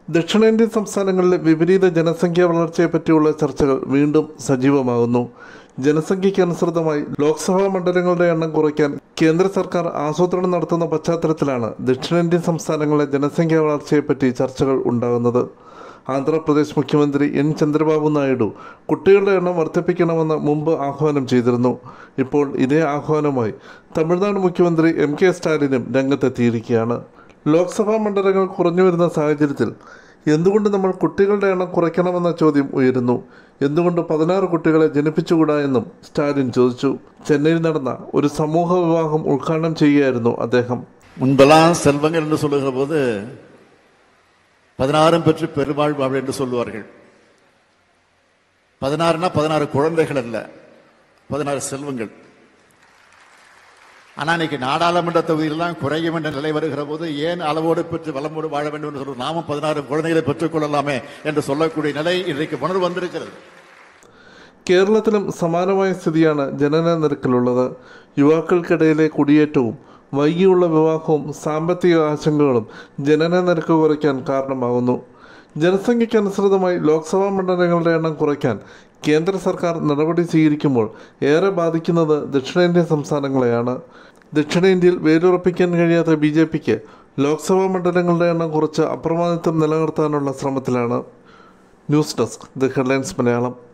ദക്ഷിണേന്ത്യൻ സംസ്ഥാനങ്ങളിലെ വിപരീത ജനസംഖ്യാ വളർച്ചയെപ്പറ്റിയുള്ള ചർച്ചകൾ വീണ്ടും സജീവമാകുന്നു ജനസംഖ്യയ്ക്കനുസൃതമായി ലോക്സഭാ മണ്ഡലങ്ങളുടെ എണ്ണം കുറയ്ക്കാൻ കേന്ദ്ര സർക്കാർ ആസൂത്രണം നടത്തുന്ന പശ്ചാത്തലത്തിലാണ് ദക്ഷിണേന്ത്യൻ സംസ്ഥാനങ്ങളിലെ ജനസംഖ്യാ വളർച്ചയെപ്പറ്റി ചർച്ചകൾ ഉണ്ടാകുന്നത് ആന്ധ്രാപ്രദേശ് മുഖ്യമന്ത്രി എൻ ചന്ദ്രബാബു നായിഡു കുട്ടികളുടെ എണ്ണം വർദ്ധിപ്പിക്കണമെന്ന് മുമ്പ് ആഹ്വാനം ചെയ്തിരുന്നു ഇപ്പോൾ ഇതേ ആഹ്വാനവുമായി തമിഴ്നാട് മുഖ്യമന്ത്രി എം കെ സ്റ്റാലിനും രംഗത്തെത്തിയിരിക്കുകയാണ് ലോക്സഭാ മണ്ഡലങ്ങൾ കുറഞ്ഞു വരുന്ന സാഹചര്യത്തിൽ എന്തുകൊണ്ട് നമ്മൾ കുട്ടികളുടെ എണ്ണം കുറയ്ക്കണമെന്ന ചോദ്യം ഉയരുന്നു എന്തുകൊണ്ട് പതിനാറ് കുട്ടികളെ ജനിപ്പിച്ചുകൂടാ എന്നും സ്റ്റാലിൻ ചോദിച്ചു ചെന്നൈയിൽ നടന്ന ഒരു സമൂഹ വിവാഹം ഉദ്ഘാടനം ചെയ്യുകയായിരുന്നു അദ്ദേഹം முன்பெல்லாம் செல்வங்கள் என்று சொல்லுகிற போது பதினாறும் பெற்று பெருவாழ் வாழ் என்று சொல்லுவார்கள் பதினாறுனா பதினாறு குழந்தைகள் அல்ல பதினாறு செல்வங்கள் ஆனா இன்னைக்கு நாடாளுமன்ற தொகுதியிலாம் குறையும் என்ற நிலை வருகிற போது ஏன் அளவோடு பெற்று வளமோடு வாழ வேண்டும் என்று சொல்ற நாமும் பதினாறு குழந்தைகளை பெற்றுக் கொள்ளலாமே என்று சொல்லக்கூடிய நிலை இன்றைக்கு உணர்வு வந்திருக்கிறது കേരളത്തിലും സമാനമായ സ്ഥിതിയാണ് ജനന നിരക്കിലുള്ളത് യുവാക്കൾക്കിടയിലെ കുടിയേറ്റവും വൈകിയുള്ള വിവാഹവും സാമ്പത്തിക ആശങ്കകളും ജനന നിരക്ക് കുറയ്ക്കാൻ കാരണമാകുന്നു ജനസംഖ്യയ്ക്കനുസൃതമായി ലോക്സഭാ മണ്ഡലങ്ങളുടെ എണ്ണം കുറയ്ക്കാൻ കേന്ദ്ര സർക്കാർ നടപടി സ്വീകരിക്കുമ്പോൾ ഏറെ ബാധിക്കുന്നത് ദക്ഷിണേന്ത്യൻ സംസ്ഥാനങ്ങളെയാണ് ദക്ഷിണേന്ത്യയിൽ വേരുറപ്പിക്കാൻ കഴിയാത്ത ബി ജെ പിക്ക് ലോക്സഭാ മണ്ഡലങ്ങളുടെ എണ്ണം കുറച്ച് അപ്രമാദിത്വം നിലനിർത്താനുള്ള ശ്രമത്തിലാണ് news desk the headlines Malayalam